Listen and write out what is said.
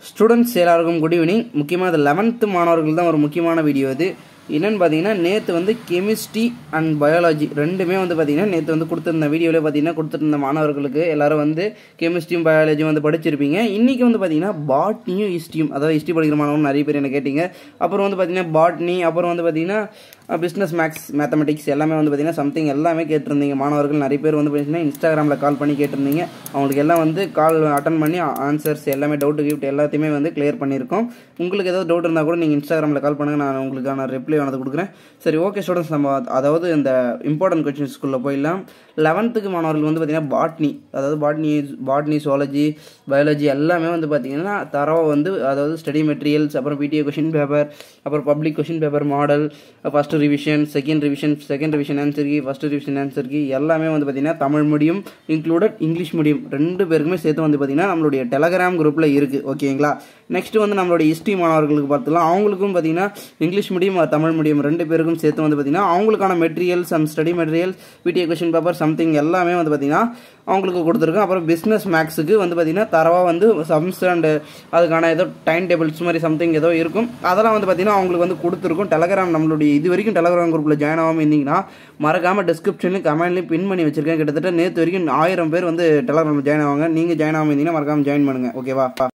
students எல்லாருக்கும் good evening முக்கியமாக அது லெவன்த்து மாணவர்கள் தான் ஒரு முக்கியமான வீடியோ இது என்னென்னு பார்த்தீங்கன்னா நேற்று வந்து கெமிஸ்ட்ரி அண்ட் பயாலஜி ரெண்டுமே வந்து பார்த்தீங்கன்னா நேற்று வந்து கொடுத்துருந்த வீடியோவில் பார்த்தீங்கன்னா கொடுத்துருந்த மாணவர்களுக்கு எல்லாரும் வந்து கெமிஸ்ட்ரியும் பயாலஜியும் வந்து படிச்சிருப்பீங்க இன்றைக்கி வந்து பார்த்தீங்கன்னா பாட்னியும் ஹிஸ்ட்ரியும் அதாவது ஹிஸ்ட்ரி படிக்கிற மாணவர்கள் நிறைய பேர் என்ன கேட்டிங்க அப்புறம் வந்து பார்த்தீங்கன்னா பாட்னி அப்புறம் வந்து பார்த்தீங்கன்னா பிஸ்னஸ் மேக்ஸ் மேத்தமெட்டிக்ஸ் எல்லாமே வந்து பார்த்தீங்கன்னா சம்திங் எல்லாமே கேட்டிருந்தீங்க மாணவர்கள் நிறைய பேர் வந்து பார்த்தீங்கன்னா இன்ஸ்டாகிராமில் கால் பண்ணி கேட்டிருந்தீங்க அவங்களுக்கு எல்லாம் வந்து கால் அட்டன் பண்ணி ஆன்சர்ஸ் எல்லாமே டவுட் கிஃப்ட் எல்லாத்தையுமே வந்து கிளியர் பண்ணியிருக்கோம் உங்களுக்கு ஏதாவது டவுட் இருந்தால் கூட நீங்கள் இன்ஸ்டாகிராமில் கால் பண்ணுங்கள் நான் உங்களுக்கான ரிப்ளை ஆனது கொடுக்குறேன் சரி ஓகே ஸ்டூடெண்ட்ஸ் நம்ம அதாவது இந்த இம்பார்ட்டன்ட் கொஸ்டின்ஸ்குள்ளே போயிடலாம் லெவன்த்துக்கு மாணவர்கள் வந்து பார்த்தீங்கன்னா பாட்னி அதாவது பாட்னி பாட்னி சுவாலஜி பயாலஜி எல்லாமே வந்து பார்த்தீங்கன்னா தரவை வந்து அதாவது ஸ்டடி மெட்டீரியல்ஸ் அப்புறம் பிடிஏ கொஷின் பேப்பர் அப்புறம் public question paper model first revision second revision second revision answer key first revision answer key எல்லாமே வந்து பார்த்தீங்கன்னா Tamil medium included English medium ரெண்டு பேருக்குமே சேர்த்து வந்து பார்த்தீங்கன்னா நம்மளுடைய டெலகிராம் குரூப்பில் இருக்குது ஓகேங்களா நெக்ஸ்ட் வந்து நம்மளுடைய ஹிஸ்ட்ரி மாணவர்களுக்கு பார்த்துலாம் அவங்களுக்கும் பார்த்தீங்கன்னா இங்கிலீஷ் மீடியம் தமிழ் மீடியம் ரெண்டு பேருக்கும் சேர்த்து வந்து பார்த்தீங்கன்னா அவங்களுக்கான materials and study materials PTA question paper something எல்லாமே வந்து பார்த்தீங்கன்னா அவங்களுக்கு கொடுத்துருக்கோம் அப்புறம் பிஸ்னஸ் மேக்ஸுக்கு வந்து பார்த்தீங்கன்னா தரவாக வந்து சம்ஸ் அண்டு அதுக்கான ஏதோ டைம் டேபிள்ஸ் மாதிரி சம்திங் ஏதோ இருக்கும் அதெல்லாம் வந்து பார்த்தீங்கன்னா அவங்களுக்கு வந்து கொடுத்துருக்கும் டெலகிராம் நம்மளுடைய இது வரைக்கும் டெலகிராம் குரூப்பில் ஜாயின் ஆகாமல் இருந்தீங்கன்னா மறக்காமல் டிஸ்கிரிப்ஷன்லையும் கமெண்ட்லையும் பின் பண்ணி வச்சிருக்கேன் கிட்டத்தட்ட நேற்று வரைக்கும் ஆயிரம் பேர் வந்து டெலகிராமில் ஜாயின் ஆவாங்க நீங்கள் ஜாயின் ஆகாமல் இருந்தீங்கன்னா மறக்காமல் ஜாயின் பண்ணுங்கள் ஓகேவா